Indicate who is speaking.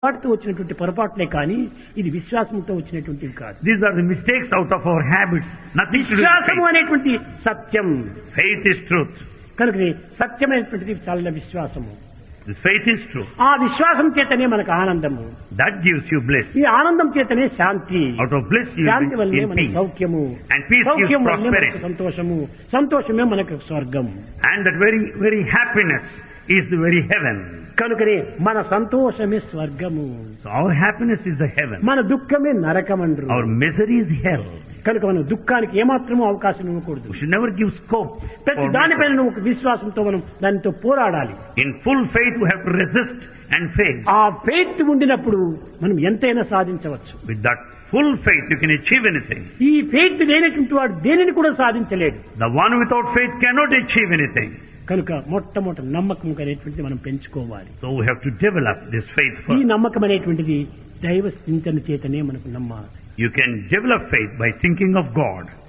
Speaker 1: వాటితో వచ్చినటువంటి పొరపాట్లే కానీ ఇది విశ్వాసంతో వచ్చినటువంటివి కాదు
Speaker 2: These are the mistakes out of our habits. Nothing to do with
Speaker 1: విశ్వాసము
Speaker 2: faith.
Speaker 1: అనేటువంటి సత్యం
Speaker 2: Faith is truth.
Speaker 1: కనుక సత్యమైనటువంటిది చాలా విశ్వాసము
Speaker 2: This faith is truth.
Speaker 1: ఆ విశ్వాసం చేతనే మనకు ఆనందము
Speaker 2: That gives you bliss.
Speaker 1: ఈ ఆనందం చేతనే శాంతి
Speaker 2: Out of bliss you
Speaker 1: Shanti
Speaker 2: will
Speaker 1: వల్లనే
Speaker 2: be in
Speaker 1: మనకు
Speaker 2: peace.
Speaker 1: సౌఖ్యము
Speaker 2: And peace gives
Speaker 1: సౌఖ్యం వల్లనే మనకు
Speaker 2: prosperity.
Speaker 1: సంతోషము సంతోషమే మనకు స్వర్గం
Speaker 2: And that very, very happiness is the very heaven.
Speaker 1: కనుకనే మన సంతోషమే స్వర్గము
Speaker 2: So our happiness is the heaven.
Speaker 1: మన దుఃఖమే నరకమండ్రు
Speaker 2: Our misery is hell.
Speaker 1: కనుక మనం దుఃఖానికి ఏమాత్రమూ అవకాశం ఇవ్వకూడదు
Speaker 2: We should never give scope.
Speaker 1: ప్రతి
Speaker 2: for
Speaker 1: దానిపైన
Speaker 2: misery.
Speaker 1: నువ్వు ఒక విశ్వాసంతో మనం దానితో పోరాడాలి
Speaker 2: In full faith we have to resist and fail.
Speaker 1: ఆ ఫెయిత్ ఉండినప్పుడు మనం ఎంతైనా సాధించవచ్చు
Speaker 2: With that full faith you can achieve anything.
Speaker 1: ఈ ఫెయిత్ లేనటువంటి వాడు దేనిని కూడా సాధించలేడు
Speaker 2: The one without faith cannot achieve anything.
Speaker 1: కనుక మొట్టమొదటి నమ్మకం అనేటువంటిది మనం పెంచుకోవాలి
Speaker 2: So we have to develop this faith
Speaker 1: ఈ
Speaker 2: first.
Speaker 1: నమ్మకం అనేటువంటిది దైవ చింతన చేతనే మనకు నమ్మాలి
Speaker 2: You can develop faith by thinking of God.